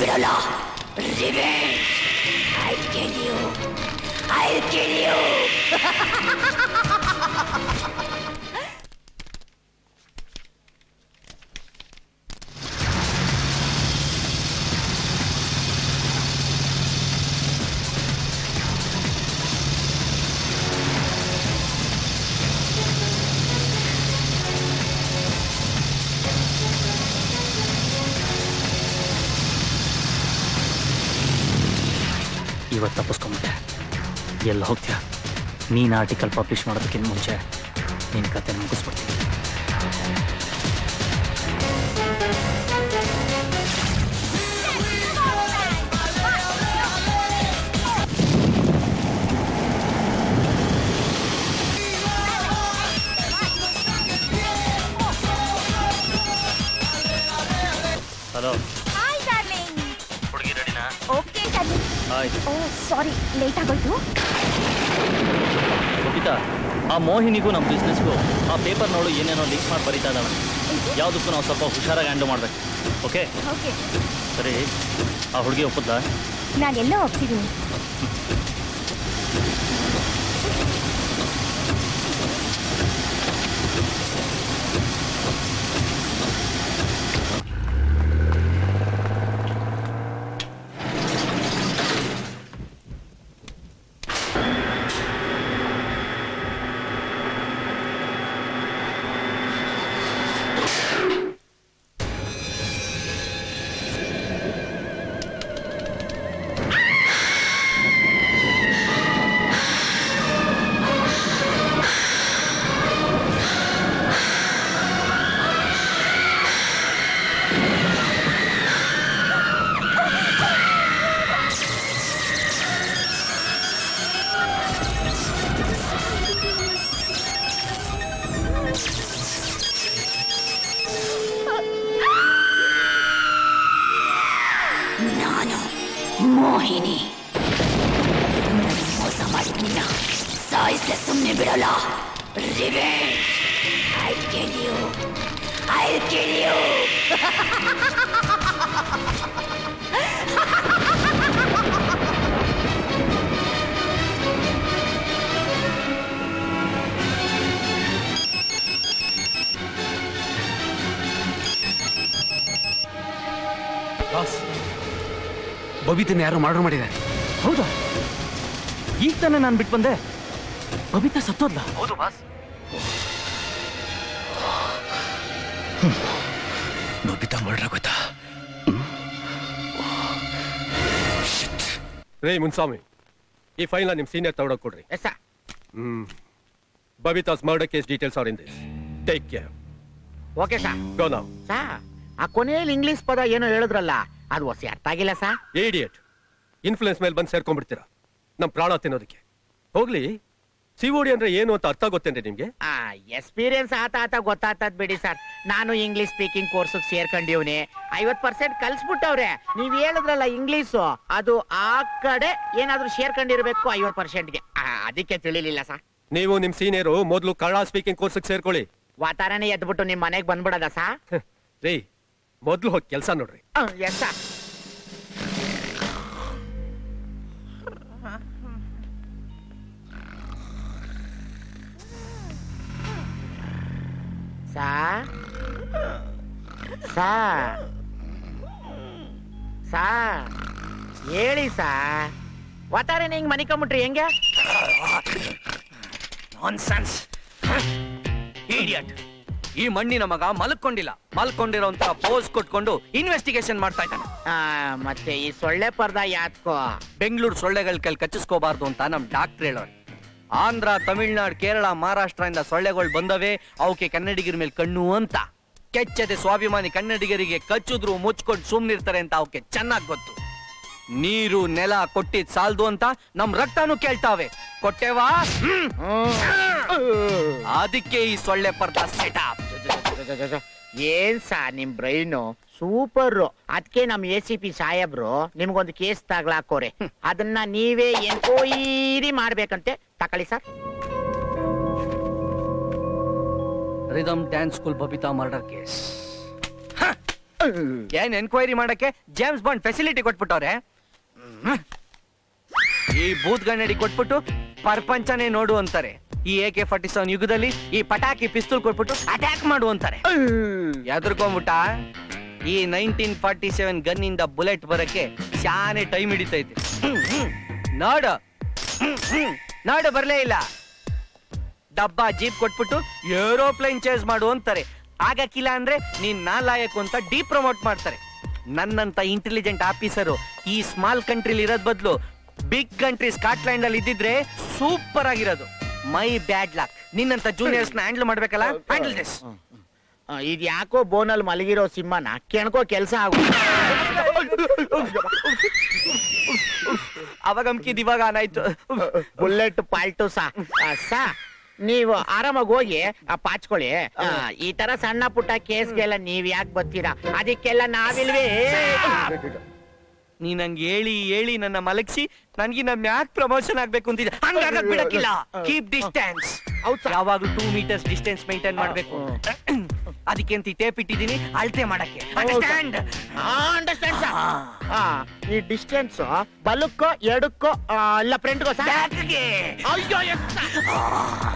ಬಿಡಲ್ಲ revenge I kill you I kill you ಇವತ್ತು ತಪ್ಪಿಸ್ಕೊಂಬಿಟ್ಟೆ ಎಲ್ಲಿ ಹೋಗ್ತೀಯ ನೀನು ಆರ್ಟಿಕಲ್ ಪಬ್ಲಿಷ್ ಮಾಡೋದಕ್ಕಿಂತ ಮುಂಚೆ ನಿನ್ನ ಕತೆ ಮುಗಿಸ್ಬಿಡ್ತೀನಿ ಹಲೋ ಹಾಯ್ ಡಾರ್ಲಿಂಗ್ ಹುಡುಗಿ ರೆಡಿನಾ ಓಕೆ ಡಾರ್ಲಿಂಗ್ ಆಯ್ತು ಓ ಸಾರಿ ಲೇಟ್ ಆಗೋಯ್ತು ಗೊತ್ತಿತ್ತಾ ಆ ಮೋಹಿನಿಗೂ ನಮ್ಮ ಬಿಸ್ನೆಸ್ಗೂ ಆ ಪೇಪರ್ನವಳು ಏನೇನೋ ಲಿಂಕ್ ಮಾಡಿ ಬರೀತಾ ಇದ್ದಾಳೆ ಯಾವುದಕ್ಕೂ ನಾವು ಸ್ವಲ್ಪ ಹುಷಾರಾಗಿ ಹ್ಯಾಂಡಲ್ ಮಾಡ್ಬೇಕು ಓಕೆ ಓಕೆ ಸರಿ ಆ ಹುಡುಗಿ ಒಪ್ಪುತ್ತಾ ನಾನೆಲ್ಲೋ ಹೋಗ್ತಿದ್ದೀನಿ ನಾನು ಮೋಹಿನಿ ನನಗೆ ಮೋಸ ಮಾಡಿದ ನಿನ್ನ ಸಾಯಿಸದೆ ಸುಮ್ಮನೆ ಬಿಡಲ್ಲ revenge I kill you I kill you boss ಬಬಿತನ ಯಾರೋ ಮರ್ಡರ್ ಮಾಡಿದ್ದಾರೆ ಹೌದಾ ಈಗ ತಾನೇ ನಾನು ಬಿಟ್ಟು ಬಂದೆ ಬಬಿತಾ ಸತ್ತೋದ್ಲ ಹೌದು ಬಾಸ್ ಬಬಿತಾ ಮರ್ಡರ್ ಆಗೋಯ್ತಾ ರೇ ಮುನ್ಸ್ವಾಮಿ ಈ ಫೈಲ್ನ ನಿಮ್ ಸೀನಿಯರ್ ತಗೊಳಕ್ ಕೊಡ್ರಿ yes sir hmm Babita's murder case details are in this take care okay sir go ನಾವ್ ಸಾ ಆ ಕೊನೆಯಲ್ಲಿ ಇಂಗ್ಲಿಷ್ ಪದ ಏನೋ ಹೇಳಿದ್ರಲ್ಲ ಅದು ಹೊಸ ಅರ್ಥ ಆಗಿಲ್ಲ ಸಾ ಇಡಿಯಟ್ ಇನ್ಫ್ಲುಯೆನ್ಸ್ ಮೇಲೆ ಬಂದು ಸೇರ್ಕೊಂಡ್ಬಿಡ್ತೀರಾ ನಮ್ ಪ್ರಾಣ ತಿನ್ನೋದಕ್ಕೆ ಹೋಗ್ಲಿ ಸಿಒಡಿ ಅಂದ್ರೆ ಏನು ಅಂತ ಅರ್ಥ ಗೊತ್ತೇನ್ರಿ ನಿಮ್ಗೆ ಆ ಎಕ್ಸ್ಪೀರಿಯನ್ಸ್ ಆತ ಆತ ಗೊತ್ತಾಗ್ತದ್ ಬಿಡಿ ಸರ್ ನಾನು ಇಂಗ್ಲಿಷ್ ಸ್ಪೀಕಿಂಗ್ ಕೋರ್ಸ್ ಸೇರ್ಕೊಂಡಿವ್ನಿ ಐವತ್ ಪರ್ಸೆಂಟ್ ಕಲ್ಸ್ಬಿಟ್ಟವ್ರೆ ನೀವ್ ಹೇಳಿದ್ರಲ್ಲ ಇಂಗ್ಲಿಷು ಅದು ಆ ಕಡೆ ಏನಾದ್ರೂ ಸೇರ್ಕೊಂಡಿರ್ಬೇಕು ಐವತ್ ಪರ್ಸೆಂಟ್ಗೆ ಅದಕ್ಕೆ ತಿಳಿಲಿಲ್ಲ ಸರ್ ನೀವು ನಿಮ್ ಸೀನಿಯರು ಮೊದಲು ಕನ್ನಡ ಸ್ಪೀಕಿಂಗ್ ಕೋರ್ಸ್ಗೆ ಸೇರ್ಕೊಳ್ಳಿ ವಾತಾವರಣ ಎದ್ಬಿಟ್ಟು ನಿಮ್ ಮನೆಗ್ ಬಂದ್ಬಿಡದ ಸಾ ರೀ ಮೊದ್ಲು ಹೋಗಿ ಕೆಲಸ ನೋಡ್ರಿ ಎಸ್ ಸರ್ ಸಾ ಸಾ ಸಾ ಹೇಳಿ ಸಾ ವಾತಾವರಣ ಹಿಂಗ್ ಮನಿಕೊಂಬಿಟ್ರಿ ಹೆಂಗೆ ನಾನ್ಸೆನ್ಸ್ ಇಡಿಯಟ್ ಈ ಮಣ್ಣಿನ ಮಗ ಮಲ್ಕೊಂಡಿಲ್ಲ ಮಲ್ಕೊಂಡಿರೋಂತ ಪೋಸ್ ಕೊಟ್ಕೊಂಡು ಇನ್ವೆಸ್ಟಿಗೇಷನ್ ಮಾಡ್ತಾ ಇದ್ದಾನೆ ಆ, ಮತ್ತೆ ಈ ಸೊಳ್ಳೆ ಪರ್ದ ಯಾತ್ಕೋ ಬೆಂಗಳೂರು ಸೊಳ್ಳೆಗಳ ಕೈಲಿ ಕಚ್ಚಿಸ್ಕೋಬಾರ್ದು ಅಂತ ನಮ್ ಡಾಕ್ಟರ್ ಹೇಳೋರು ಆಂಧ್ರ ತಮಿಳ್ನಾಡು ಕೇರಳ ಮಹಾರಾಷ್ಟ್ರದಿಂದ ಸೊಳ್ಳೆಗಳು ಬಂದವೆ ಅವಕ್ಕೆ ಕನ್ನಡಿಗರ ಮೇಲೆ ಕಣ್ಣು ಅಂತ ಕೆಚ್ಚದೆ ಸ್ವಾಭಿಮಾನಿ ಕನ್ನಡಿಗರಿಗೆ ಕಚ್ಚಿದ್ರು ಮುಚ್ಕೊಂಡು ಸುಮ್ನಿರ್ತಾರೆ ಅಂತ ಅವಕ್ಕೆ ಚೆನ್ನಾಗ್ ಗೊತ್ತು ನೀರು ನೆಲ ಕೊಟ್ಟಿದ್ ಸಾಲ್ದು ಅಂತ ನಮ್ ರಕ್ತನೂ ಕೇಳ್ತಾವೆ ಕೊಟ್ಟೆವಾ ಹ್ಮ್. ಅದಕ್ಕೆ ಈ ಸೊಳ್ಳೆ ಪರ್ದ ಸೆಟಪ್ ಏನ್ ಸಾ ನಿಮ್ ಬ್ರೈನು ಸೂಪರ್ ಅದಕ್ಕೆ ನಮ್ ಎ ಸಿ ಪಿ ಸಾಹೇಬ್ರು ನಿಮ್ಗೊಂದು ಕೇಸ್ ತಗ್ಲಾಕೋರೆ ಅದನ್ನ ನೀವೇ ಎನ್ಕ್ವೈರಿ ಮಾಡ್ಬೇಕಂತೆ ತಕೊಳ್ಳಿ sir rhythm dance school Babita murder case ಏನ್ ಎನ್ಕ್ವೈರಿ ಮಾಡಕ್ಕೆ ಜೇಮ್ಸ್ ಬಾಂಡ್ ಫೆಸಿಲಿಟಿ ಕೊಟ್ಬಿಟ್ಟವ್ರೆ ಹ್ಮ್. ಈ ಬೂತ್ ಗನ್ನಡಿ ಕೊಟ್ಬಿಟ್ಟು ಪ್ರಪಂಚನೇ ನೋಡು ಅಂತಾರೆ ಈ ಎ ಕೆ ಫಾರ್ಟಿ ಸೆವೆನ್ ಯುಗದಲ್ಲಿ ಈ ಪಟಾಕಿ ಪಿಸ್ತೂಲ್ ಕೊಟ್ಬಿಟ್ಟು ಅಟ್ಯಾಕ್ ಮಾಡು ಅಂತಾರೆ ಎದ್ರಕೊಂಬಿಟ್ಟ ಈ ನೈನ್ಟೀನ್ ಫಾರ್ಟಿ ಸೆವೆನ್ ಗನ್ ಇಂದ ಬುಲೆಟ್ ಬರಕ್ಕೆ ಶಾನೆ ಟೈಮ್ ಹಿಡಿತೈತೆ ಹ್ಮ್, ಹ್ಮ್. ನೋಡು ಹ್ಮ್, ಹ್ಮ್. ನೋಡು ಬರ್ಲೇ ಇಲ್ಲ ಡಬ್ಬ ಜೀಪ್ ಕೊಟ್ಬಿಟ್ಟು ಏರೋಪ್ಲೇನ್ ಚೇಸ್ ಮಾಡು ಅಂತಾರೆ ಆಗಕ್ಕಿಲ್ಲ ಅಂದ್ರೆ ನೀನ್ ನಾಲಾಯಕು ಅಂತ ಡಿ ಪ್ರಮೋಟ್ ಮಾಡ್ತಾರೆ ನನ್ನಂತ ಇಂಟೆಲಿಜೆಂಟ್ ಆಫೀಸರು ಈ ಸ್ಮಾಲ್ ಕಂಟ್ರಿಲಿ ಇರೋದ್ ಬದಲು ಬಿಗ್ ಕಂಟ್ರಿ ಸ್ಕಾಟ್ಲ್ಯಾಂಡ್ ಅಲ್ಲಿ ಇದ್ದಿದ್ರೆ ಸೂಪರ್ ಆಗಿರೋದು ಮೈ ಬ್ಯಾಡ್ ಲಕ್ ನಿನ್ನಂತ ಜೂನಿಯರ್ಸ್ ನ ಹ್ಯಾಂಡಲ್ ಮಾಡ್ಬೇಕಲ್ಲ ಹ್ಯಾಂಡಲ್ ದಿಸ್ ಇದು ಯಾಕೋ ಬೋನಲ್ಲಿ ಮಲಗಿರೋ ಸಿಂಹನ ಕೆಣಕೋ ಕೆಲಸ ಆಗು ಅವಾಗ ಅಮ್ಕಿದ್ ಇವಾಗ ಆನಾಯ್ತು ಬುಲೆಟ್ ಪಾಲ್ಟು ಸಾ ಆ, ಸಾ ನೀವು ಆರಾಮಾಗಿ ಹೋಗಿ ಆ, ಪಾಚ್ಕೊಳ್ಳಿ ಆ, ಈ ತರ ಸಣ್ಣ ಪುಟ್ಟ ಕೇಸ್ಗೆಲ್ಲ ನೀವ್ ಯಾಕೆ ಬರ್ತೀರಾ ಅದಕ್ಕೆಲ್ಲ ನಾವಿಲ್ವೇ ನೀ ನಂಗೆ ಹೇಳಿ ಹೇಳಿ ನನ್ನ ಮಲಗಿಸಿ ನನ್ಗೆ ನಮ್ಮ ಯಾಕೆ ಪ್ರಮೋಷನ್ ಆಗ್ಬೇಕು ಅಂತಿದ್ದೆ ಹಂಗಾಗಕ್ ಬಿಡಕ್ಕಿಲ್ಲ ಕೀಪ್ ಡಿಸ್ಟೆನ್ಸ್ ಹೌದ್ ಸರ್. ಯಾವಾಗ್ಲೂ ಟೂ ಮೀಟರ್ಸ್ ಡಿಸ್ಟೆನ್ಸ್ ಮೇಂಟೈನ್ ಮಾಡ್ಬೇಕು ಅದಕ್ಕೆ ಅಂತ ಈ ಟೇಪ್ ಇಟ್ಟಿದ್ದೀನಿ ಅಳತೆ ಮಾಡಕ್ಕೆ ಅಂಡರ್ಸ್ಟ್ಯಾಂಡ್ ಅಂಡರ್ಸ್ಟ್ಯಾಂಡ್ ಸರ್ ಆ, ಈ ಡಿಸ್ಟೆನ್ಸ್ ಬಲಕ್ಕೋ ಎಡಕ್ಕೋ ಆ, ಇಲ್ಲ ಫ್ರಂಟ್ಗೋ ಸರ್ ಬ್ಯಾಕ್ಗೆ ಅಯ್ಯೋ ಎಸ್ ಸರ್.